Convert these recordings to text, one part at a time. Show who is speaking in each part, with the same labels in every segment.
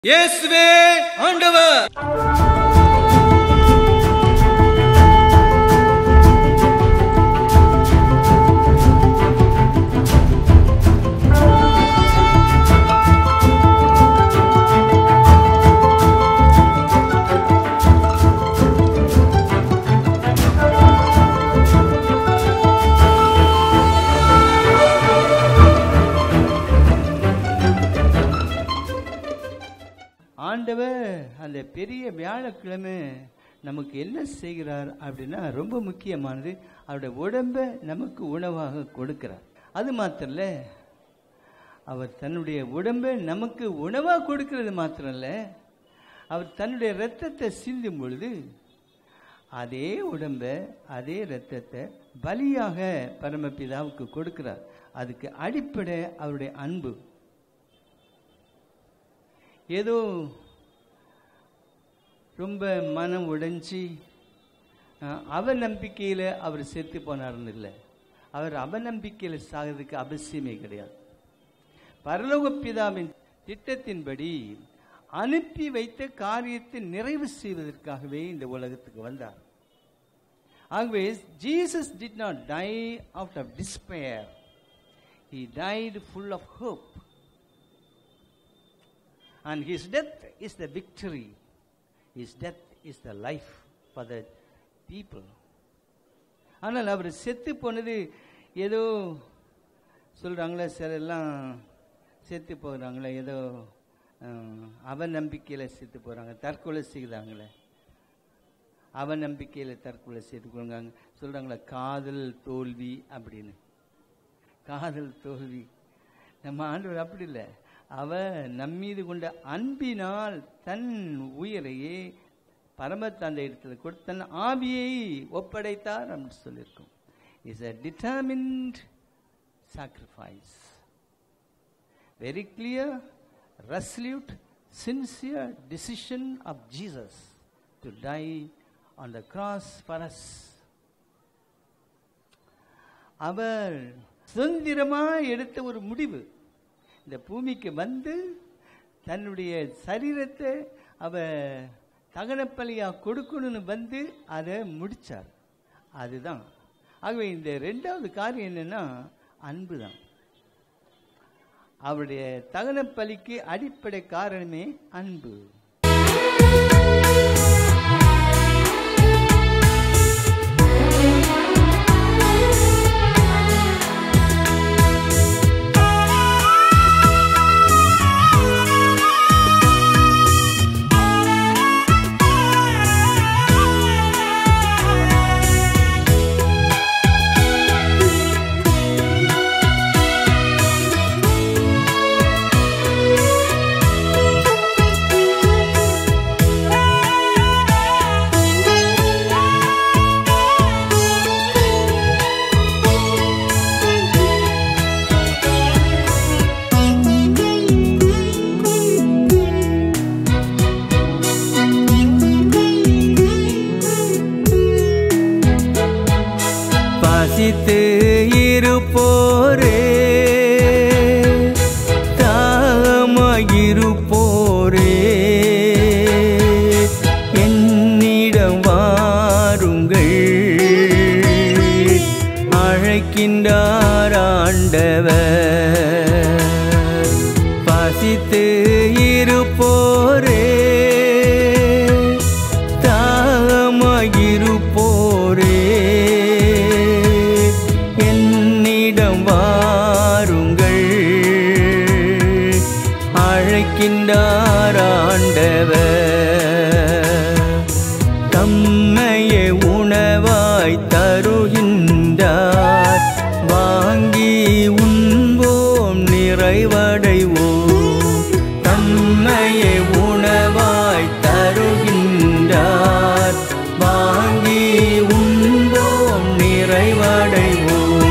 Speaker 1: இயேசுவே ஆண்டவர்
Speaker 2: ஆண்டவர் அந்த பெரிய வியாழக்கிழமை நமக்கு என்ன செய்கிறார் அப்படின்னா ரொம்ப முக்கியமானது அவருடைய உடம்பை நமக்கு உணவாக கொடுக்கிறார் அது மாத்திரம் இல்ல அவர் தன்னுடைய உடம்பை நமக்கு உணவாக கொடுக்கிறது மாத்திரம் இல்ல அவர் தன்னுடைய இரத்தத்தை சிந்தும் பொழுது அதே உடம்பை அதே இரத்தத்தை பலியாக பரமபிதாவுக்கு கொடுக்கிறார் அதுக்கு அடிப்படை அவருடைய அன்பு ஏதோ ரொம்ப மனம் உடைஞ்சி அஹ், அவநம்பிக்கையில் அவர் செத்து போனார்னு இல்லை அவர் அவநம்பிக்கையில் சாகிறதுக்கு அவசியமே கிடையாது பரலோக பிதாவின் திட்டத்தின்படி அனுப்பி வைத்த காரியத்தை நிறைவு செய்வதற்காகவே இந்த உலகத்துக்கு வந்தார் ஆகவே Jesus did not die out of despair he died full of hope and his death is the victory his death is the life for the people ஆனால் அவர் செத்து போனது ஏதோ சொல்கிறாங்களே சிலர்லாம் செத்து போகிறாங்களே ஏதோ அஹ், அவநம்பிக்கையில் செத்து போகிறாங்க தற்கொலை செய்கிறாங்களே அவநம்பிக்கையில் தற்கொலை செய்து கொள்றாங்க சொல்கிறாங்களே காதல் தோல்வி அப்படின்னு காதல் தோல்வி நம்ம ஆண்டவர் அப்படி இல்லை அவர் நம்மீது கொண்ட அன்பினால் தன் உயிரையே பரமத்தந்தை இடத்துல கொடுத்து தன் ஆவியை ஒப்படைத்தார் அப்படின்னு சொல்லியிருக்கோம் is a determined sacrifice very clear resolute sincere decision of jesus to die on the cross for us அவர் சுதந்திரமா எடுத்த ஒரு முடிவு இந்த பூமிக்கு வந்து தன்னுடைய சரீரத்தை அவ தகனப்பலியா கொடுக்கணும்னு வந்து அதை முடிச்சார் அதுதான் ஆகவே இந்த ரெண்டாவது காரியம் என்னன்னா அன்பு தான் அவருடைய தகனப்பலிக்கு அடிப்படை காரணமே அன்பு
Speaker 3: பசித்து இருப்போரே தாகமாயிருப்போரே என்னிடம் வாருங்கள் அழைக்கின்றார் ஆண்டவர் பசித்து இருப்போரே தாகமாயிருப்போரே என்னிடம் வாருங்கள் அழைக்கின்றார் ஆண்டவர் தம்மையே உணவாய் தருகின்றார் வாங்கி உண்போம் நிறைவடைவோம் தம்மையே உணவாய் தருகின்றார் வாங்கி உண்போம் நிறைவடைவோம்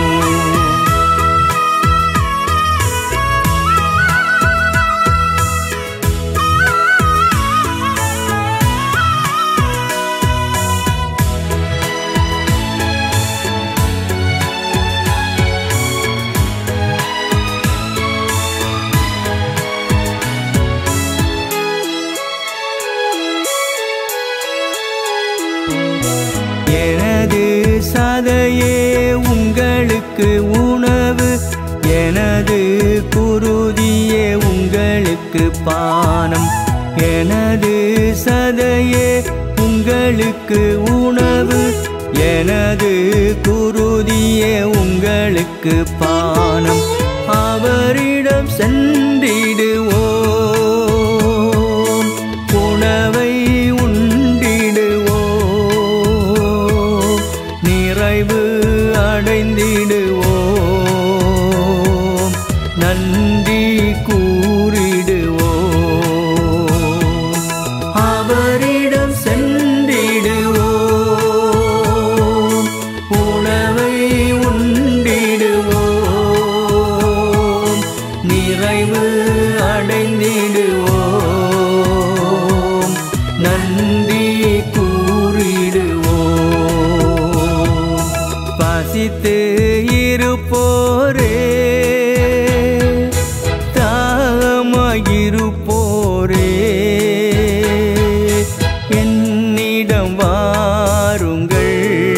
Speaker 3: உங்களுக்கு பானம் எனது சதையே உங்களுக்கு உணவு எனது குருதியே உங்களுக்கு பானம் அவரிடம் சென்றிடுவோம் உணவை உண்டிடுவோம் நிறைவு அடைந்திடுவோம் நன்றி கூறிடுவோம் அவரிடம் சென்றிடுவோம் உணவை உண்டிடுவோம் நிறைவு அடைந்திடுவோம் நன்றி கூறிடுவோம் பசித்து இருப்போரே தாகமாயிருப்போரே என்னிடம் வாருங்கள்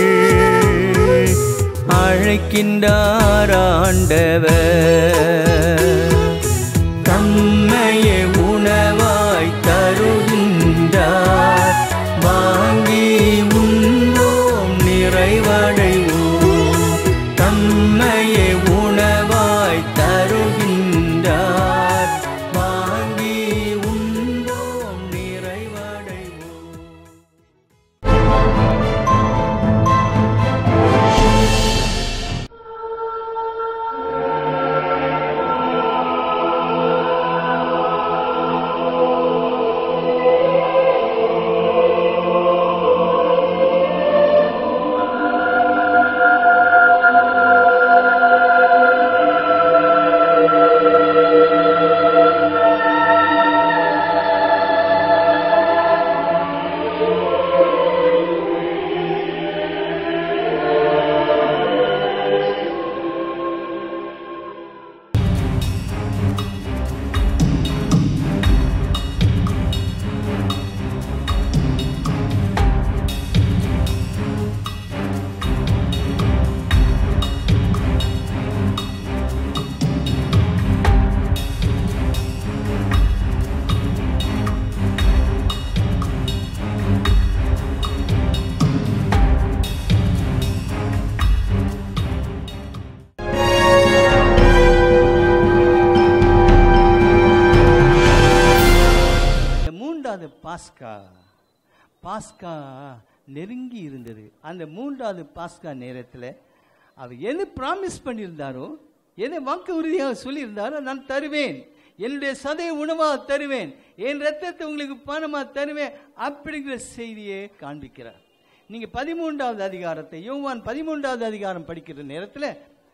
Speaker 3: அழைக்கின்றார் ஆண்டவர் தம்மையே உணவாய் தருகின்றார் வாங்கி உண்போம் நிறைவடைவோம் தம்மையே உணவாய் தருகின்றார் வாங்கி உண்போம் நிறைவடைவோம்
Speaker 2: இந்த மூன்றாவது பாஸ்கா பாஸ்கா நெருங்கி இருந்தது அந்த மூன்றாவது பாஸ்கா நேரத்தில் அவர் எது ப்ராமிஸ் பண்ணியிருந்தாரோ எதை வாக்கு உறுதியாக சொல்லியிருந்தாரோ நான் தருவேன் என்னுடைய சதைய உணவாக தருவேன் என் ரத்தத்தை உங்களுக்கு பணமாக தருவேன் அப்படிங்கிற செய்தியை காண்பிக்கிறார் நீங்க பதிமூன்றாவது அதிகாரத்தை யோவான் பதிமூன்றாவது அதிகாரம் படிக்கிற நேரத்தில்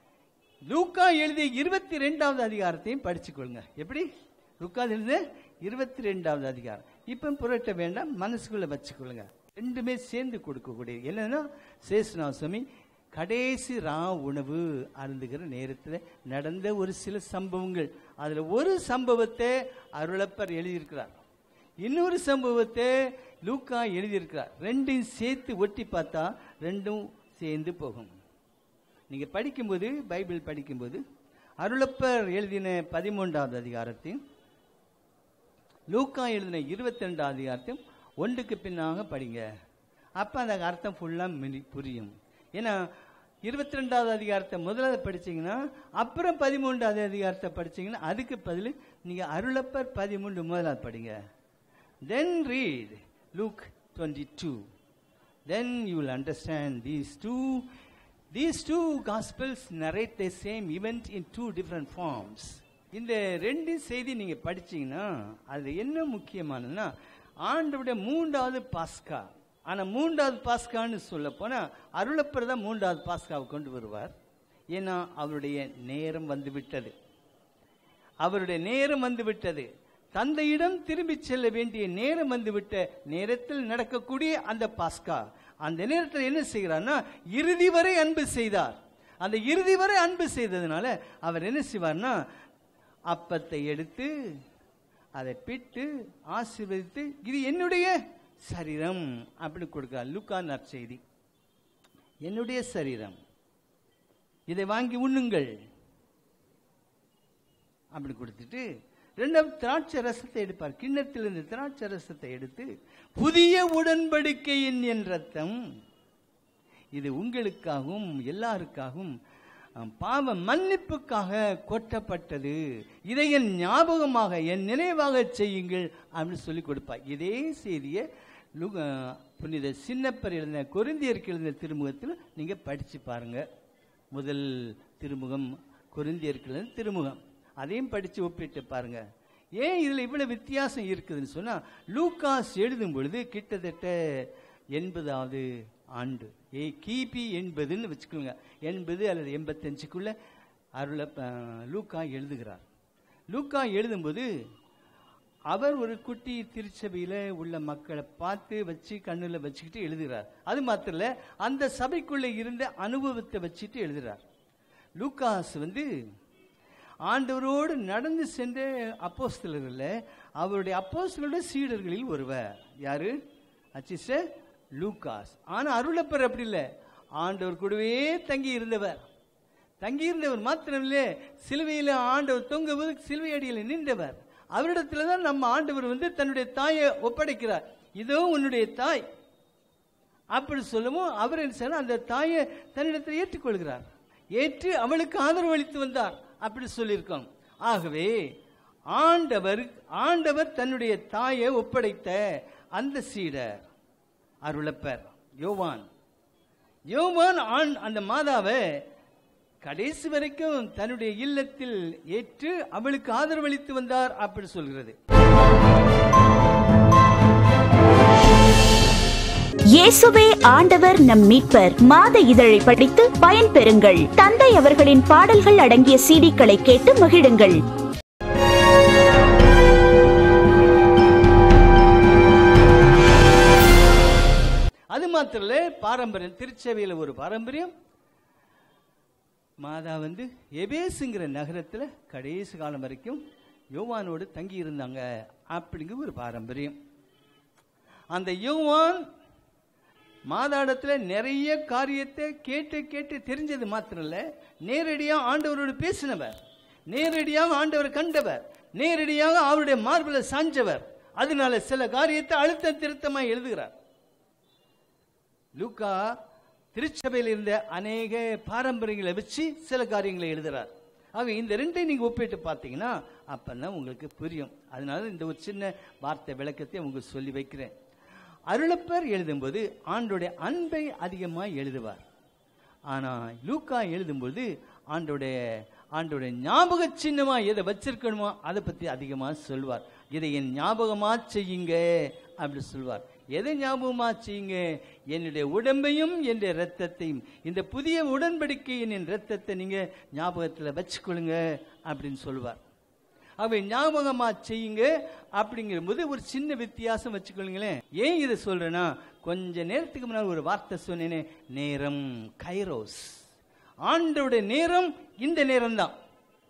Speaker 2: லூக்கா எழுதிய இருபத்தி ரெண்டாவது அதிகாரத்தையும் படிச்சுக்கொள்ளுங்க எப்படி லூக்கா எழுதிய இருபத்தி ரெண்டாவது அதிகாரம் இப்போ புரட்ட வேண்டாம் மனசுக்குள்ள வச்சுக்கொள்ளுங்க ரெண்டுமே சேர்ந்து கொடுக்கக்கூடிய என்னன்னா சேசுநாசமி கடைசி ரா உணவு அருந்துகிற நேரத்தில் நடந்த ஒரு சில சம்பவங்கள் அதுல ஒரு சம்பவத்தை அருளப்பர் எழுதியிருக்கிறார் இன்னொரு சம்பவத்தை லூக்கா எழுதியிருக்கிறார் ரெண்டையும் சேர்த்து ஒட்டி பார்த்தா ரெண்டும் சேர்ந்து போகும் நீங்க படிக்கும்போது பைபிள் படிக்கும்போது அருளப்பர் எழுதின பதிமூன்றாவது அதிகாரத்தையும் லூக்கா எழுதின இருபத்தி ரெண்டாவது அதிகாரத்தையும் ஒன்றுக்கு பின்னாக படிங்க அப்ப அந்த அர்த்தம் ஃபுல்லா புரியும் ஏன்னா இருபத்தி ரெண்டாவது அதிகாரத்தை முதலாவது படிச்சீங்கன்னா அப்புறம் பதிமூன்றாவது அதிகாரத்தை படிச்சீங்கன்னா அதுக்கு பதில் நீங்க அருளப்பர் பதிமூன்று முதலாவது படிங்க then read Luke twenty two then you will understand these two these two gospels narrate the same event in two different forms இந்த ரெண்டு செய்தி நீங்க படிச்சீங்கன்னா அது என்ன முக்கியமானதுன்னா ஆண்டவுடைய மூன்றாவது பாஸ்கா ஆனா மூன்றாவது பாஸ்கான்னு சொல்ல போனா அருளப்பர் தான் மூன்றாவது பாஸ்காவை கொண்டு வருவார் ஏன்னா அவருடைய நேரம் வந்து விட்டது அவருடைய நேரம் வந்து விட்டது தந்தையிடம் திரும்பி செல்ல வேண்டிய நேரம் வந்து விட்ட நேரத்தில் நடக்கக்கூடிய அந்த பாஸ்கா அந்த நேரத்தில் என்ன செய்கிறார்னா இறுதி வரை அன்பு செய்தார் அந்த இறுதி வரை அன்பு செய்ததுனால அவர் என்ன செய்வார்னா அப்பத்தை எடுத்து அதை பிட்டு ஆசீர்வதித்து இது என்னுடைய சரீரம் அப்படி கொடுக்கிறார் லுக்கா நற்செய்தி என்னுடைய சரீரம் இதை வாங்கி உண்ணுங்கள் அப்படி கொடுத்துட்டு ரெண்டாவது திராட்சை ரசத்தை எடுப்பார் கிண்ணத்திலிருந்து திராட்சை ரசத்தை எடுத்து புதிய உடன்படிக்கையின் என் ரத்தம் இது உங்களுக்காகவும் எல்லாருக்காகவும் அஹ், பாவ மன்னிப்புக்காக கொட்டப்பட்டது இதை என் ஞாபகமாக என் நினைவாக செய்யுங்கள் அப்படின்னு சொல்லி கொடுப்பார் இதே செய்தியை லு- அஹ், புனித சின்னப்பர் எழுதின கொரிந்தியருக்கு எழுதின திருமுகத்தில் நீங்க படிச்சு பாருங்க முதல் திருமுகம் கொரிந்தியருக்கு எழுதின திருமுகம் அதையும் படிச்சு ஒப்பிட்டு பாருங்க ஏன் இதுல இவ்வளவு வித்தியாசம் இருக்குதுன்னு சொன்னா லூகாஸ் எழுதும் பொழுது கிட்டத்தட்ட எண்பதாவது ஆண்டு ஏ கிபி எண்பதுன்னு வச்சுக்கோங்க எண்பது அல்லது எண்பத்தஞ்சுக்குள்ள அருள அஹ், லூக்கா எழுதுகிறார் லூக்கா எழுதும்போது அவர் ஒரு குட்டி திருச்சபையில உள்ள மக்களை பார்த்து வச்சு கண்ணுல வச்சுக்கிட்டு எழுதுகிறார் அது மாத்திரம் இல்ல அந்த சபைக்குள்ள இருந்த அனுபவத்தை வச்சுட்டு எழுதுறார் லூக்காஸ் வந்து ஆண்டவரோடு நடந்து சென்ற அப்போஸ்தலர்கள அவருடைய அப்போஸ்தலருடைய சீடர்களில் ஒருவர் யாரு அச்சிஸ்டர் லூகாஸ் ஆனா அருளப்பர் அப்படி இல்லை ஆண்டவர் கூடவே தங்கி இருந்தவர் தங்கி இருந்தவர் மாத்திரமில்லை சிலுவையில் ஆண்டவர் தொங்குவது சிலுவை அடியில் நின்றவர் அவரிடத்துல தான் நம்ம ஆண்டவர் வந்து தன்னுடைய தாயை ஒப்படைக்கிறார் இதோ உன்னுடைய தாய் அப்படி சொல்லவும் அவர் என்ன செய்யறார்? அந்த தாயை தன்னிடத்தில் ஏற்றுக்கொள்கிறார் ஏற்று அவளுக்கு ஆதரவு அளித்து வந்தார் அப்படி சொல்லியிருக்கோம் ஆகவே ஆண்டவர் ஆண்டவர் தன்னுடைய தாயை ஒப்படைத்த அந்த சீடர் அருளப்பர் யோவான் யோவான் ஆண் அந்த மாதாவை கடைசி வரைக்கும் தன்னுடைய இல்லத்தில் ஏற்று அவளுக்கு ஆதரவளித்து வந்தார் அப்படி சொல்கிறது
Speaker 4: இயேசுவே ஆண்டவர் நம் மீட்பர் மாத இதழை படித்து பயன்பெறுங்கள் தந்தை அவர்களின் பாடல்கள் அடங்கிய சீடிக்களை கேட்டு மகிழுங்கள்
Speaker 2: அது மாத்திரம் இல்ல பாரம்பரியம் திருச்சபையில ஒரு பாரம்பரியம் மாதா வந்து எபேசுங்கிற நகரத்துல கடைசி காலம் வரைக்கும் யோவானோடு தங்கி இருந்தாங்க அப்படிங்கிற ஒரு பாரம்பரியம் அந்த யோவான் மாதாடத்துல நிறைய காரியத்தை கேட்டு கேட்டு தெரிஞ்சது மாத்திரம் இல்ல நேரடியா ஆண்டவரோடு பேசினவர் நேரடியாக ஆண்டவர் கண்டவர் நேரடியாக அவருடைய மார்பில சாஞ்சவர் அதனால சில காரியத்தை அழுத்த திருத்தமா எழுதுகிறார் லூக்கா திருச்சபையில் இருந்த அநேக பாரம்பரியங்களை வச்சு சில காரியங்களை எழுதுறார் ஆக இந்த ரெண்டையும் நீங்க ஒப்பிட்டு பார்த்தீங்கன்னா அப்பதான் உங்களுக்கு புரியும் அதனால இந்த ஒரு சின்ன வார்த்தை விளக்கத்தை உங்களுக்கு சொல்லி வைக்கிறேன் அருளப்பர் எழுதும்போது ஆண்டோடைய அன்பை அதிகமாக எழுதுவார் ஆனா லூக்கா எழுதும்போது ஆண்டோடைய ஆண்டோடைய ஞாபக சின்னமா எதை வச்சிருக்கணுமோ அதை பத்தி அதிகமா சொல்வார் இதை என் ஞாபகமா செய்யுங்க அப்படி சொல்வார் எதை ஞாபகமா செய்யுங்க என்னுடைய உடம்பையும் என்னுடைய ரத்தத்தையும் இந்த புதிய உடன்படிக்கையின் என் ரத்தத்தை நீங்க ஞாபகத்துல வச்சுக்கொள்ளுங்க அப்படின்னு சொல்லுவார் அவை ஞாபகமா செய்யுங்க அப்படிங்கிற போது ஒரு சின்ன வித்தியாசம் வச்சுக்கொள்ளுங்களேன் ஏன் இதை சொல்றேன்னா கொஞ்ச நேரத்துக்கு முன்னால் ஒரு வார்த்தை சொன்னேனே நேரம் கைரோஸ் ஆண்டவருடைய நேரம் இந்த நேரம் தான்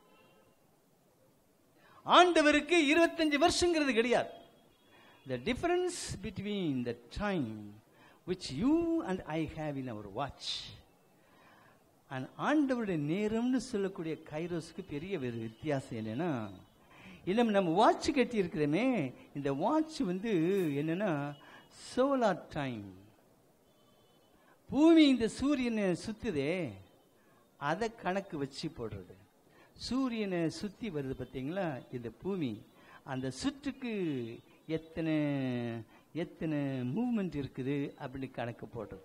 Speaker 2: ஆண்டவருக்கு இருபத்தஞ்சு வருஷங்கிறது கிடையாது the difference between the time which you and I have in our watch and ஆண்டவருடைய நேரம்னு சொல்லக்கூடிய கைரோஸ்க்கு பெரிய ஒரு வித்தியாசம் என்னன்னா இன்னும் நம்ம வாட்ச் கட்டி இருக்கிறோமே இந்த வாட்ச் வந்து என்னன்னா சோலார் டைம் பூமி இந்த சூரியனை சுத்துதே அதை கணக்கு வச்சு போடுறது சூரியனை சுத்தி வருது பார்த்தீங்களா இந்த பூமி அந்த சுற்றுக்கு எத்தனை எத்தனை மூவ்மெண்ட் இருக்குது அப்படின்னு கணக்கு போடுறது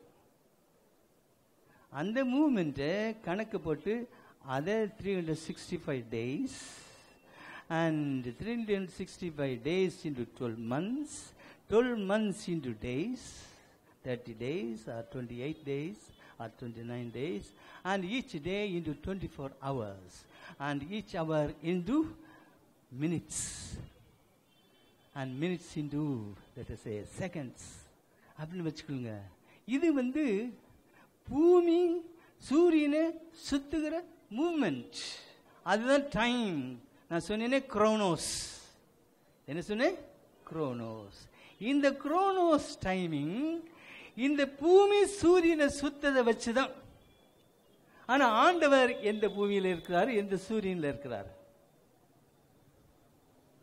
Speaker 2: அந்த மூவ்மெண்ட்டை கணக்கு போட்டு அதை three hundred sixty five days and three hundred sixty five days into twelve months twelve months into days thirty days or twenty eight days or twenty nine days and each day into twenty four hours and each hour into minutes and minutes into let say seconds அப்படின்னு வச்சுக்கோங்க இது வந்து பூமி சூரியனை சுத்துகிற moment அதுதான் time நான் சொன்னேனே குரோனோஸ் என்ன சொன்னேன் குரோனோஸ் இந்த குரோனோஸ் டைமிங் இந்த பூமி சூரியனை சுத்ததை வச்சுதான் ஆனா ஆண்டவர் எந்த பூமியில இருக்கிறார் எந்த சூரியன்ல இருக்கிறார்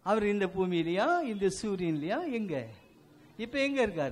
Speaker 2: அவர் இந்த பூமியிலையா இந்த சூரியன்லையா எங்க இப்ப எங்க இருக்காரு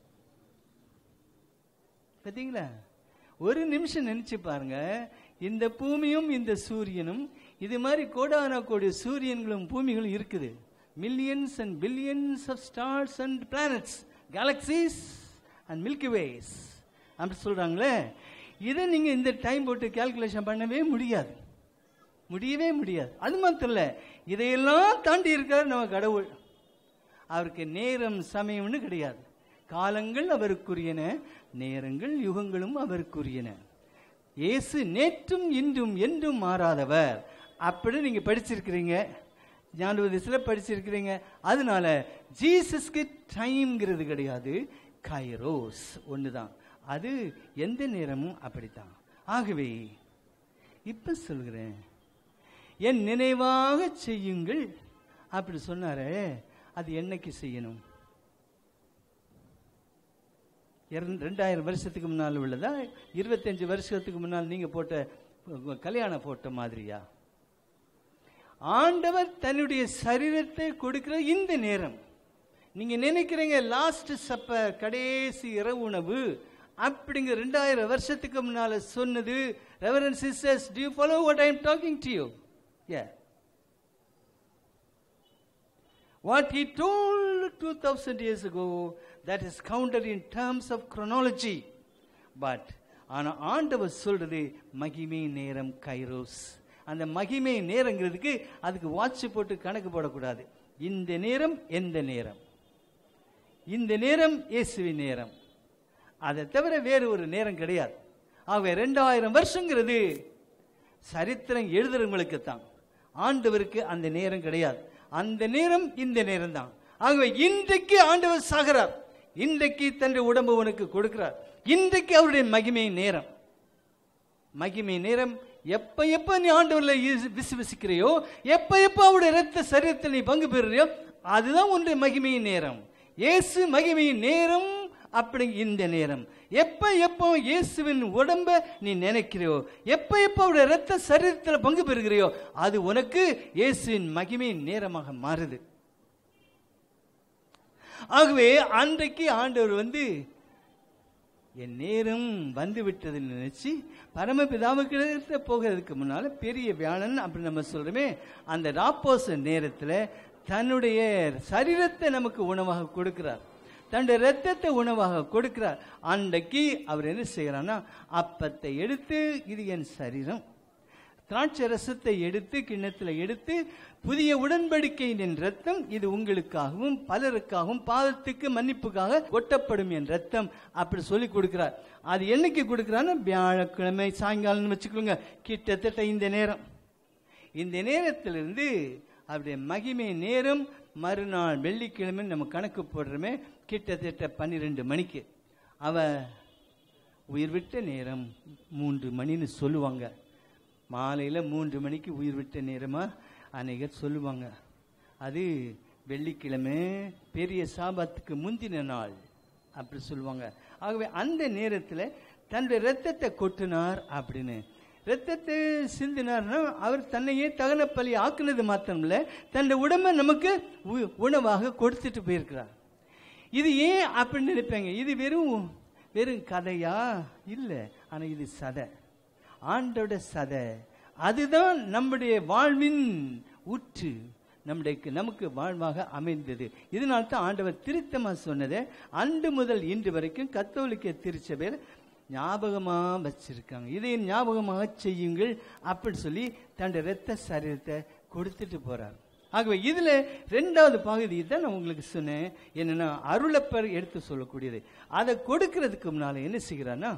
Speaker 2: பார்த்தீங்களா ஒரு நிமிஷம் நினைச்சு பாருங்க இந்த பூமியும் இந்த சூரியனும் இது மாதிரி கோடான கோடி சூரியன்களும் பூமிகளும் இருக்குது millions and billions of stars and planets galaxies and milky ways அப்படி சொல்றாங்களே இதை நீங்க இந்த டைம் போட்டு கால்குலேஷன் பண்ணவே முடியாது முடியவே முடியாது அது மாத்திரம் இல்ல இதையெல்லாம் தாண்டி இருக்கார் நம்ம கடவுள் அவருக்கு நேரம் சமயம்னு கிடையாது காலங்கள் அவருக்குரியன நேரங்கள் யுகங்களும் அவருக்குரியன இயேசு நேற்றும் இன்றும் என்றும் மாறாதவர் அப்படி நீங்க படிச்சிருக்கிறீங்க ஞானோதயத்தில் படிச்சிருக்கிறீங்க அதனால ஜீசஸ்க்கு டைம்ங்கிறது கிடையாது கைரோஸ் ஒண்ணுதான் அது எந்த நேரமும் அப்படித்தான் ஆகவே இப்ப சொல்கிறேன் என் நினைவாக செய்யுங்கள் அப்படி சொன்னாரே அது என்னைக்கு செய்யணும் இரண்- ரெண்டாயிரம் வருஷத்துக்கு முன்னால் உள்ளதா இருபத்தஞ்சு வருஷத்துக்கு முன்னால் நீங்க போட்ட உங்க கல்யாண போட்டோ மாதிரியா ஆண்டவர் தன்னுடைய சரீரத்தை கொடுக்கிற இந்த நேரம் நீங்க நினைக்கிறீங்க லாஸ்ட் சப்ப கடைசி இரவு உணவு அப்படிங்கிற ரெண்டாயிரம் வருஷத்துக்கு முன்னால சொன்னது reverend sisters do you follow what i am talking to you yeah What he told 2000 years ago, that is counted in terms of chronology. But ஆனா ஆண்டவர் சொல்றது மகிமை நேரம் கைரோஸ் அந்த மகிமை நேரங்கிறதுக்கு அதுக்கு வாட்ச் போட்டு கணக்கு போடக்கூடாது இந்த நேரம் எந்த நேரம் இந்த நேரம் இயேசுவின் நேரம் அதை தவிர வேறு ஒரு நேரம் கிடையாது ஆகவே ரெண்டாயிரம் வருஷங்கிறது சரித்திரம் எழுதுறவங்களுக்கு தான் ஆண்டவருக்கு அந்த நேரம் கிடையாது அந்த நேரம் இந்த நேரம் தான் ஆகவே இன்றைக்கு ஆண்டவர் சாகிறார் இன்றைக்கு தன்னுடைய உடம்பு உனக்கு கொடுக்கிறார் இன்றைக்கு அவருடைய மகிமை நேரம் மகிமை நேரம் எப்ப எப்ப நீ ஆண்டவர்ல ஈஸ்- விசுவசிக்கிறையோ எப்ப எப்ப அவருடைய இரத்த சரீரத்தில் நீ பங்கு பெறுறியோ அதுதான் உன்னுடைய மகிமையின் நேரம் இயேசு மகிமையின் நேரம் அப்படி இந்த நேரம் எப்ப எப்போ இயேசுவின் உடம்ப நீ நினைக்கிறியோ எப்ப எப்ப அவருடைய இரத்த சரீரத்தில் பங்கு பெறுகிறியோ அது உனக்கு இயேசுவின் மகிமையின் நேரமாக மாறுது ஆகவே அன்றைக்கு ஆண்டவர் வந்து என் நேரம் வந்து விட்டது நினைச்சு பரமபிதாவுக்கு போகிறதுக்கு முன்னால பெரிய வியாழன் அப்படி நம்ம சொல்றோமே அந்த ராப்போச நேரத்துல தன்னுடைய சரீரத்தை நமக்கு உணவாக கொடுக்கிறார் தன்னுடைய ரத்தத்தை உணவாக கொடுக்கிறார் அன்றைக்கு அவர் என்ன செய்யறார்னா அப்பத்தை எடுத்து இது என் சரீரம் திராட்சை ரசத்தை எடுத்து கிண்ணத்தில் எடுத்து புதிய உடன்படிக்கையின் என் ரத்தம் இது உங்களுக்காகவும் பலருக்காகவும் பாவத்துக்கு மன்னிப்புக்காக கொட்டப்படும் என் ரத்தம் அப்படி சொல்லி கொடுக்கிறார் அது என்னைக்கு கொடுக்கிறான்னு வியாழக்கிழமை சாயங்காலம்னு வச்சுக்கோங்க கிட்டத்தட்ட இந்த நேரம் இந்த நேரத்திலிருந்து அவருடைய மகிமை நேரம் மறுநாள் வெள்ளிக்கிழமை நம்ம கணக்கு போடுறோமே கிட்டத்தட்ட பன்னிரெண்டு மணிக்கு அவ உயிர் விட்ட நேரம் மூன்று மணின்னு சொல்லுவாங்க மாலையில் மூன்று மணிக்கு உயிர் விட்ட நேரமாக அநேகர் சொல்லுவாங்க அது வெள்ளிக்கிழமை பெரிய சாபத்துக்கு முந்தின நாள் அப்படி சொல்லுவாங்க ஆகவே அந்த நேரத்தில் தன்னுடைய ரத்தத்தை கொட்டினார் அப்படின்னு ரத்தத்தை சிந்தினார்னா அவர் தன்னையே தகன பலி ஆக்குனது மாத்திரமில்ல தன்னுடைய உடம்பை நமக்கு உ- உணவாக கொடுத்துட்டு போயிருக்கிறார் இது ஏன் அப்படின்னு நினைப்பாங்க இது வெறும் வெறும் கதையா இல்லை ஆனா இது சதை ஆண்டோட சதை அதுதான் நம்முடைய வாழ்வின் ஊற்று நம்முடைய நமக்கு வாழ்வாக அமைந்தது இதனால தான் ஆண்டவர் திருத்தமா சொன்னதை அன்று முதல் இன்று வரைக்கும் கத்தோலிக்க திருச்சபையில் ஞாபகமா வச்சிருக்காங்க இதை ஞாபகமாக செய்யுங்கள் அப்படின்னு சொல்லி தன்னுடைய இரத்த சரீரத்தை கொடுத்துட்டு போறார் ஆகவே இதுல ரெண்டாவது பகுதி தான் நான் உங்களுக்கு சொன்னேன் என்னன்னா அருளப்பர் எடுத்து சொல்லக்கூடியது அதை கொடுக்கறதுக்கு முன்னால என்ன செய்கிறான்னா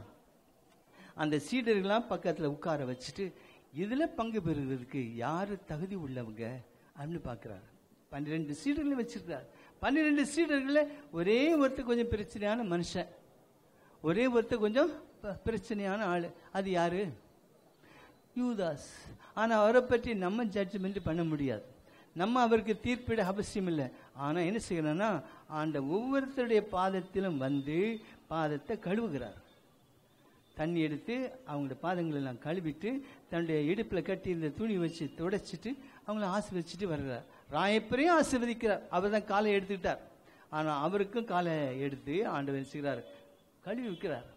Speaker 2: அந்த சீடர்கள்லாம் பக்கத்துல உட்கார வச்சுட்டு இதுல பங்கு பெறுவதற்கு யாரு தகுதி உள்ளவங்க அப்படின்னு பார்க்கிறார் பன்னிரெண்டு சீடர்களை வச்சிருக்கார் பன்னிரெண்டு சீடர்கள ஒரே ஒருத்தர் கொஞ்சம் பிரச்சனையான மனுஷன் ஒரே ஒருத்தர் கொஞ்சம் ப- பிரச்சனையான ஆளு அது யாரு யூதாஸ் ஆனா அவரை பற்றி நம்ம ஜட்ஜ்மெண்ட் பண்ண முடியாது நம்ம அவருக்கு தீர்ப்பிட அவசியம் இல்லை ஆனா என்ன செய்யணும்னா ஆண்ட ஒவ்வொருத்தருடைய பாதத்திலும் வந்து பாதத்தை கழுவுகிறார் தண்ணி எடுத்து அவங்களோட பாதங்களை எல்லாம் கழுவிட்டு தன்னுடைய இடுப்பில் கட்டி இந்த துணி வச்சு துடைச்சிட்டு அவங்கள ஆசீர்வதிச்சுட்டு வர்றார் ராயப்பரையும் ஆசீர்வதிக்கிறார் அவர் தான் காலை எடுத்துக்கிட்டார் ஆனா அவருக்கும் காலை எடுத்து ஆண்டவர் செய்கிறார் கழுவி வைக்கிறார்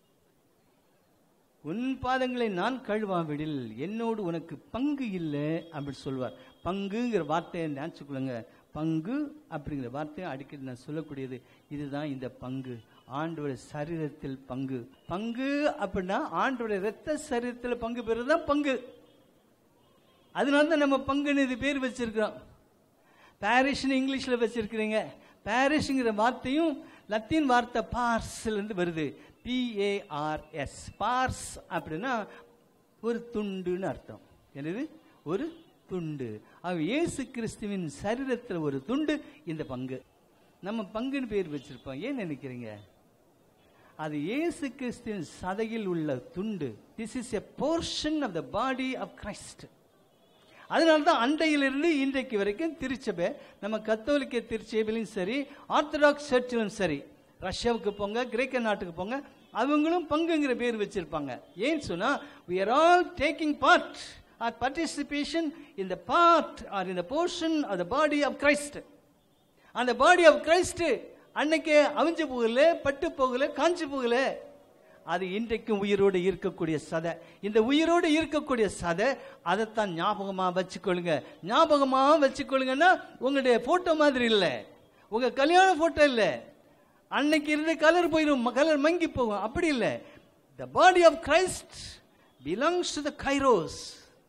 Speaker 2: உன் பாதங்களை நான் கழுவாவிடில் என்னோடு உனக்கு பங்கு இல்லை அப்படின்னு சொல்வார் பங்குங்கிற வார்த்தையை நினைச்சுக்கொள்ளுங்க பங்கு அப்படிங்கிற வார்த்தையை அடிக்கடி நான் சொல்லக்கூடியது இதுதான் இந்த பங்கு ஆண்டோடைய சரீரத்தில் பங்கு பங்கு அப்படின்னா ஆண்டோடைய இரத்த சரீரத்தில் பங்கு பெறுறது தான் பங்கு அதனால தான் நம்ம பங்குன்னு இது பேர் வச்சிருக்கிறோம் பாரிஷ்னு இங்கிலீஷில் வச்சிருக்கிறீங்க பாரிஷ்ங்கிற வார்த்தையும் லத்தீன் வார்த்தை பார்ஸ்லேருந்து வருது பிஏஆர்எஸ் பார்ஸ் அப்படின்னா ஒரு துண்டுன்னு அர்த்தம் என்னது ஒரு துண்டு அவ இயேசு கிறிஸ்துவின் சரீரத்தில் ஒரு துண்டு இந்த பங்கு நம்ம பங்குன்னு பேர் வச்சிருப்போம் ஏன் நினைக்கிறீங்க அது இயேசு கிறிஸ்துவின் சதையில் உள்ள துண்டு this is a portion of the body of Christ அதனால தான் அண்டையிலிருந்து இன்றைக்கு வரைக்கும் திருச்சபை நம்ம கத்தோலிக்க திருச்சபையிலும் சரி ஆர்த்தடாக்ஸ் சர்ச்சிலும் சரி ரஷ்யாவுக்கு போங்க கிரேக்க நாட்டுக்கு போங்க அவங்களும் பங்குங்கிற பேர் வச்சிருப்பாங்க ஏன்னு சொன்னா we are all taking part our participation in the part or in the portion of the body of Christ அந்த பாடி ஆஃப் கிரைஸ்ட் அன்னைக்கு அவிஞ்சு போகல பட்டு போகல காஞ்சு போகல அது இன்றைக்கும் உயிரோடு இருக்கக்கூடிய சதை இந்த உயிரோடு இருக்கக்கூடிய சதை அதைத்தான் ஞாபகமா வச்சுக்கொள்ளுங்க ஞாபகமா வச்சுக்கொள்ளுங்கன்னா உங்களுடைய போட்டோ மாதிரி இல்லை உங்க கல்யாண போட்டோ இல்லை அன்னைக்கு இருந்த கலர் போயிடும் கலர் மங்கி போகும் அப்படி இல்லை the body of Christ belongs to the kairos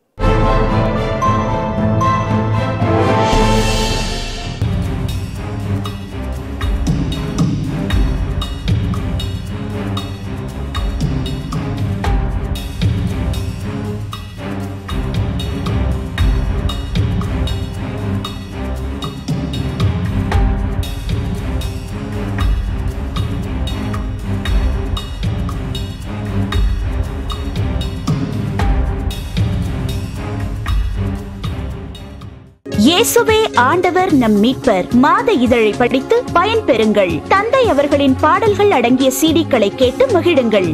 Speaker 4: இயேசுவே ஆண்டவர் நம் மீட்பர் மாத இதழை படித்து பயன்பெறுங்கள் தந்தை அவர்களின் பாடல்கள் அடங்கிய சீடிக்களை கேட்டு மகிழுங்கள்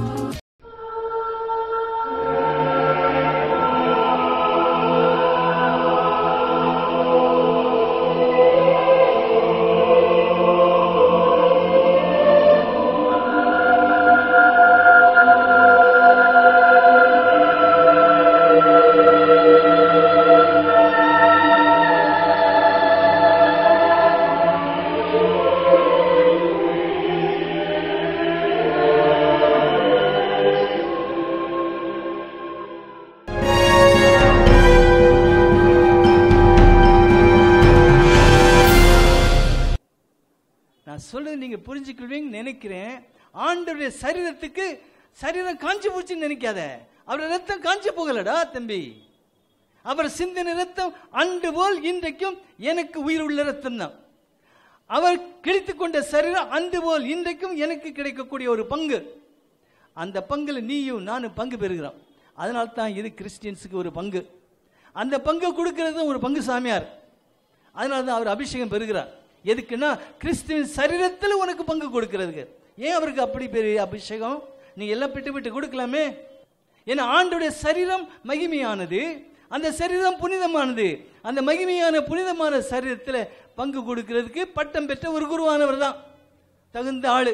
Speaker 2: நான் சொல்றது நீங்க புரிஞ்சுக்கிடுவீங்கன்னு நினைக்கிறேன் ஆண்டவருடைய சரீரத்துக்கு சரீரம் காஞ்சி போச்சுன்னு நினைக்காத அவர் ரத்தம் காஞ்சி போகலடா தம்பி அவர் சிந்தின ரத்தம் அன்று போல் இன்றைக்கும் எனக்கு உயிர் உள்ள ரத்தம் தான் அவர் கிழித்துக் கொண்ட சரீரம் அன்று போல் இன்றைக்கும் எனக்கு கிடைக்கக்கூடிய ஒரு பங்கு அந்த பங்குல நீயும் நானும் பங்கு பெறுகிறோம் அதனால தான் இது கிறிஸ்டியன்ஸுக்கு ஒரு பங்கு அந்த பங்கு கொடுக்கிறது ஒரு பங்கு சாமியார் அதனால தான் அவர் அபிஷேகம் பெறுகிறார் எதுக்குன்னா கிறிஸ்துவின் சரீரத்தில் உனக்கு பங்கு கொடுக்கிறதுக்கு ஏன் அவருக்கு அப்படி பெரிய அபிஷேகம் நீ எல்லாம் விட்டு விட்டு கொடுக்கலாமே ஏன்னா ஆண்டுடைய சரீரம் மகிமையானது அந்த சரீரம் புனிதமானது அந்த மகிமையான புனிதமான சரீரத்தில் பங்கு கொடுக்கிறதுக்கு பட்டம் பெற்ற ஒரு குருவானவர் தான் தகுந்த ஆளு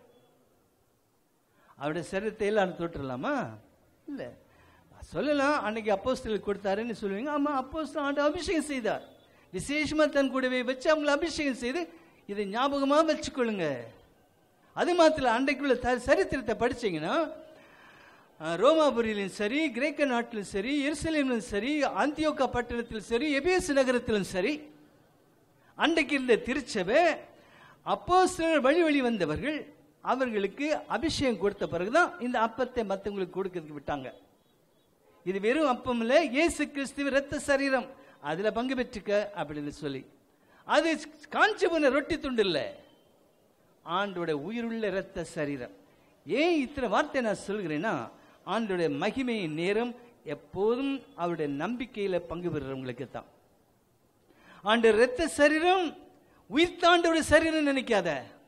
Speaker 2: அவருடைய சரீரத்தை எல்லாரும் தொட்டுடலாமா இல்லை சொல்லலாம் அன்னைக்கு அப்போஸ்தலர் கொடுத்தாருன்னு சொல்லுவீங்க ஆமா அப்போஸ்தலர் ஆண்டு அபிஷேகம் செய்தார் விசேஷமா தன் கூடவே வச்சு அவங்களை அபிஷேகம் செய்து இதை ஞாபகமா வச்சுக்கொள்ளுங்க அது மாத்திரம் அன்றைக்குள்ள த- சரித்திரத்தை படிச்சீங்கன்னா அஹ், ரோமாபுரியிலும் சரி கிரேக்க நாட்டிலும் சரி எருசலேமிலும் சரி அந்தியோக்கா பட்டணத்திலும் சரி எபேசு நகரத்திலும் சரி அன்றைக்கு இருந்த திருச்சபை அப்போஸ்தலர் வழி வழி வந்தவர்கள் அவர்களுக்கு அபிஷேகம் கொடுத்த பிறகுதான் இந்த அப்பத்தை மற்றவங்களுக்கு கொடுக்கறதுக்கு விட்டாங்க இது வெறும் அப்பம் இல்ல இயேசு கிறிஸ்துவ ரத்த சரீரம் அதுல பங்கு பெற்றுக்க அப்படின்னு சொல்லி அது காஞ்சி போன ரொட்டி துண்டு இல்ல ஆண்டோட உயிருள்ள ரத்த சரீரம் ஏன் இத்தனை வார்த்தை நான் சொல்கிறேன்னா ஆண்டோட மகிமையின் நேரம் எப்போதும் அவருடைய நம்பிக்கையில பங்கு பெறுறவங்களுக்கு தான் ஆண்டு ரத்த சரீரம் உயிர்த்தாண்டோட சரீரம் நினைக்காத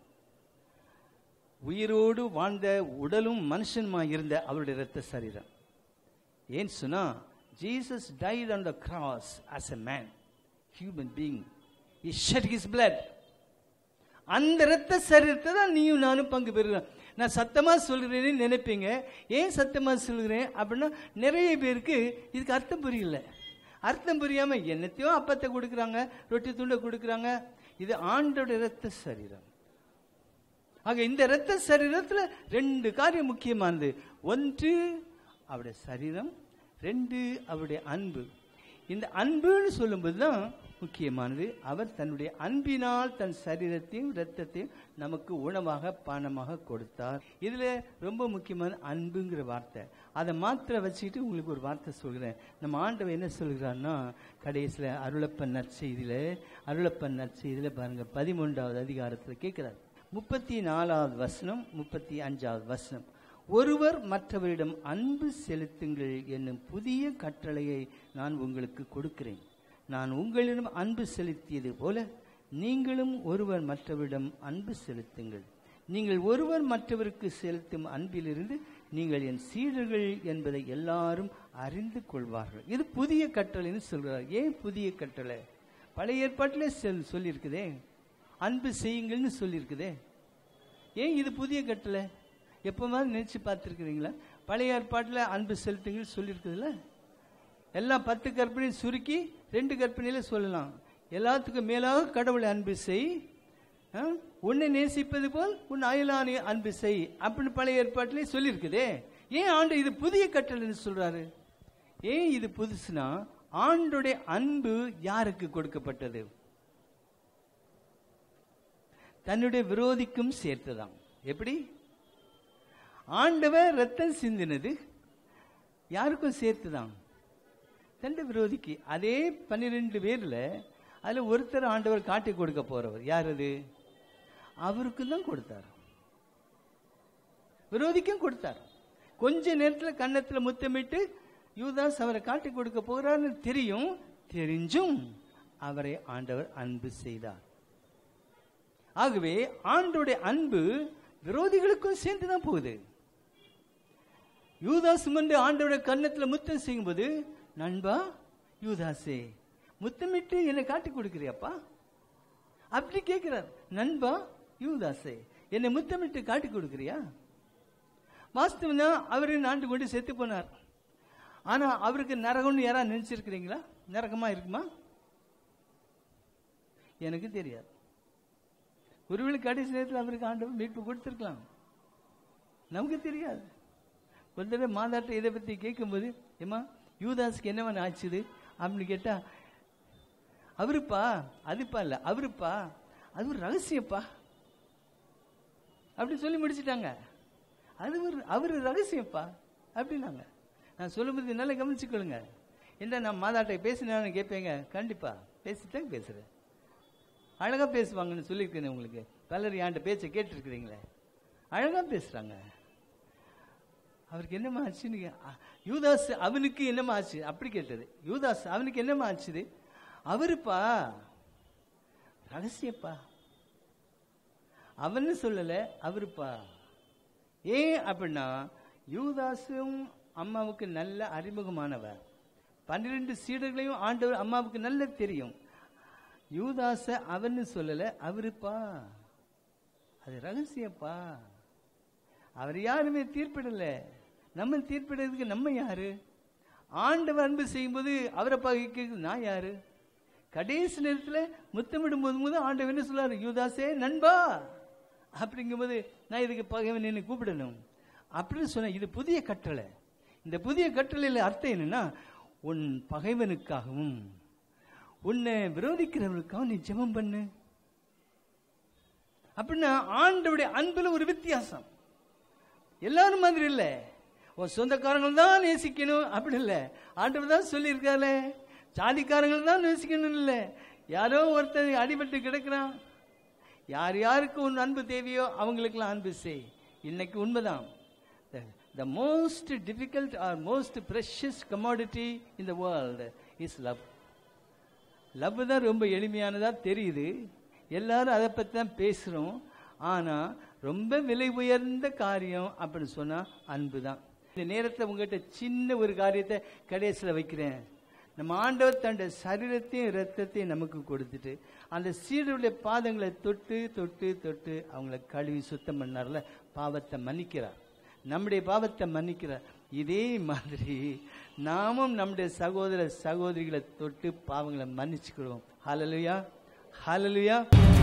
Speaker 2: உயிரோடு வாழ்ந்த உடலும் மனுஷனுமா இருந்த அவருடைய ரத்த சரீரம் ஏன் சொன்னா Jesus died on the cross as a man human being is shed his blood அந்த இரத்த சரீரத்தை தான் நீயும் நானும் பங்கு பெறுகிறோம் நான் சத்தமா சொல்கிறேன்னு நினைப்பீங்க ஏன் சத்தமா சொல்கிறேன் அப்படின்னா நிறைய பேருக்கு இதுக்கு அர்த்தம் புரியல அர்த்தம் புரியாம என்னத்தையோ அப்பத்தை கொடுக்குறாங்க ரொட்டி துண்டை கொடுக்குறாங்க இது ஆண்டோட இரத்த சரீரம் ஆக இந்த இரத்த சரீரத்துல ரெண்டு காரியம் முக்கியமானது ஒன்று அவருடைய சரீரம் ரெண்டு அவருடைய அன்பு இந்த அன்புன்னு சொல்லும்போது தான் முக்கியமானது அவர் தன்னுடைய அன்பினால் தன் சரீரத்தையும் இரத்தத்தையும் நமக்கு உணவாக பானமாக கொடுத்தார் இதுல ரொம்ப முக்கியமான அன்புங்கிற வார்த்தை அதை மாத்திர வச்சுக்கிட்டு உங்களுக்கு ஒரு வார்த்தை சொல்கிறேன் நம்ம ஆண்டவர் என்ன சொல்கிறாருன்னா கடைசியில் அருளப்பன் நற்செய்தியில அருளப்பன் நற்செய்தியில பாருங்க பதிமூன்றாவது அதிகாரத்தில் கேட்கிறார் முப்பத்தி நாலாவது வசனம் முப்பத்தி அஞ்சாவது வசனம் ஒருவர் மற்றவரிடம் அன்பு செலுத்துங்கள் என்னும் புதிய கட்டளையை நான் உங்களுக்கு கொடுக்கிறேன் நான் உங்களிடம் அன்பு செலுத்தியது போல நீங்களும் ஒருவர் மற்றவரிடம் அன்பு செலுத்துங்கள் நீங்கள் ஒருவர் மற்றவருக்கு செலுத்தும் அன்பிலிருந்து நீங்கள் என் சீடர்கள் என்பதை எல்லாரும் அறிந்து கொள்வார்கள் இது புதிய கட்டளைன்னு சொல்றார் ஏன் புதிய கட்டளை பழைய ஏற்பாட்டிலே சொல் சொல்லியிருக்குதே அன்பு செய்யுங்கள்னு சொல்லியிருக்குதே ஏன் இது புதிய கட்டளை எப்போவாவது நினைச்சு பார்த்துருக்குறீங்களா பழைய ஏற்பாட்டில் அன்பு செலுத்துங்கள் சொல்லியிருக்குதுல்ல எல்லா பத்து கற்பனையும் சுருக்கி ரெண்டு கற்பனையில சொல்லலாம் எல்லாத்துக்கும் மேலாக கடவுளை அன்பு செய் ஆ? உன்னை நேசிப்பது போல் உன் அயலானை அன்பு செய் அப்படின்னு பழைய ஏற்பாட்டிலே சொல்லியிருக்குதே ஏன் ஆண்டு இது புதிய கட்டளைன்னு சொல்றாரு ஏன் இது புதுசுனா ஆண்டுடைய அன்பு யாருக்கு கொடுக்கப்பட்டது தன்னுடைய விரோதிக்கும் சேர்த்துதான் எப்படி ஆண்டவர் ரத்தம் சிந்தினது யாருக்கும் சேர்த்துதான் தன்னுடைய விரோதிக்கு அதே பன்னிரெண்டு பேர்ல அதுல ஒருத்தர் ஆண்டவர் காட்டி கொடுக்க போறவர் யார் அது அவருக்கு தான் கொடுத்தார் விரோதிக்கும் கொடுத்தார் கொஞ்ச நேரத்துல கன்னத்துல முத்தமிட்டு யூதாஸ் அவரை காட்டி கொடுக்க போறாருன்னு தெரியும் தெரிஞ்சும் அவரை ஆண்டவர் அன்பு செய்தார் ஆகவே ஆண்டோடைய அன்பு விரோதிகளுக்கும் சேர்ந்து தான் போகுது யூதாஸ் வந்து ஆண்டோட கன்னத்துல முத்தம் செய்யும்போது நண்பா யூதாசே முத்தமிட்டு என்னை காட்டி கொடுக்கிறியாப்பா அப்படி கேட்கிறார் நண்பா யூதாசே என்னை முத்தமிட்டு காட்டி கொடுக்கிறியா வாஸ்தவம் தான் அவரு ஆண்டு கொண்டு செத்து போனார் ஆனா அவருக்கு நரகம்னு யாரா நினைச்சிருக்கிறீங்களா நரகமா இருக்குமா எனக்கு தெரியாது ஒருவேளை கடைசி நேரத்தில் அவருக்கு ஆண்டவர் மீட்பு கொடுத்துருக்கலாம் நமக்கு தெரியாது ஒரு தடவை மாதாட்ட இதை பற்றி கேட்கும்போது ஏமா யூதாஸுக்கு என்னவன் ஆச்சுது அப்படின்னு கேட்டா அவருப்பா அதுப்பா இல்ல அவருப்பா அது ஒரு ரகசியப்பா அப்படி சொல்லி முடிச்சிட்டாங்க அது ஒரு அவர் ரகசியப்பா அப்படின்னாங்க நான் சொல்லும்போது நல்லா கவனிச்சுக்கொள்ளுங்க என்ன நான் மாதாட்டை பேசினான்னு கேட்பேங்க கண்டிப்பா பேசிட்டேன் பேசுறேன் அழகா பேசுவாங்கன்னு சொல்லியிருக்கேன் உங்களுக்கு பலர் என்கிட்ட பேச்சை கேட்டிருக்கிறீங்களே அழகா பேசுறாங்க அவருக்கு என்னமா ஆச்சுன்னு கே- அ, யூதாஸ் அவனுக்கு என்னமா ஆச்சு அப்படி கேட்டது யூதாஸ் அவனுக்கு என்னமா ஆச்சுது அவருப்பா ரகசியப்பா அவன்னு சொல்லல அவருப்பா ஏன் அப்படின்னா யூதாஸும் அம்மாவுக்கு நல்ல அறிமுகமானவர் பன்னிரெண்டு சீடர்களையும் ஆண்டவர் அம்மாவுக்கு நல்ல தெரியும் யூதாச அவன்னு சொல்லல அவருப்பா அது ரகசியப்பா அவர் யாருமே தீர்ப்பிடல நம்ம தீர்ப்பிடுறதுக்கு நம்ம யாரு ஆண்டவர் அன்பு செய்யும்போது அவரை பகைக்கு நான் யாரு கடைசி நேரத்துல முத்தமிடும் போது போது ஆண்டவர் என்ன சொல்றாரு யூதாசே நண்பா அப்படிங்கும்போது நான் இதுக்கு பகைவன் என்ன கூப்பிடணும் அப்படின்னு சொன்ன இது புதிய கட்டளை இந்த புதிய கட்டளையில அர்த்தம் என்னன்னா உன் பகைவனுக்காகவும் உன்னை விரோதிக்கிறவர்களுக்காகவும் நீ ஜெபம் பண்ணு அப்படின்னா ஆண்டவருடைய அன்புல ஒரு வித்தியாசம் எல்லாரும் மாதிரி இல்ல உன் சொந்தக்காரங்கள் தான் நேசிக்கணும் அப்படி இல்ல ஆண்டவர் தான் சொல்லியிருக்காரு ஜாதிக்காரங்கள் தான் நேசிக்கணும் இல்ல யாரோ ஒருத்தர் அடிபட்டு கிடக்குறான் யார் யாருக்கு உன் அன்பு தேவையோ அவங்களுக்கெல்லாம் அன்பு செய் இன்னைக்கு உண்மைதான் the most difficult or most precious commodity in the world is love love தான் ரொம்ப எளிமையானதா தெரியுது எல்லாரும் அதை பற்றி தான் பேசுகிறோம் ஆனால் ரொம்ப விலை உயர்ந்த காரியம் அப்படின்னு சொன்னால் அன்பு தான் இந்த நேரத்தில் உங்ககிட்ட சின்ன ஒரு காரியத்தை கடைசியில் வைக்கிறேன் நம்ம ஆண்டவர் தன்னுடைய சரீரத்தையும் இரத்தத்தையும் நமக்கு கொடுத்துட்டு அந்த சீடருடைய பாதங்களை தொட்டு தொட்டு தொட்டு அவங்கள கழுவி சுத்தம் பண்ணார்ல பாவத்தை மன்னிக்கிறார் நம்முடைய பாவத்தை மன்னிக்கிறார் இதே மாதிரி நாமும் நம்முடைய சகோதர சகோதரிகளை தொட்டு பாவங்களை மன்னிச்சுக்கிடுவோம் ஹalleluya ஹalleluya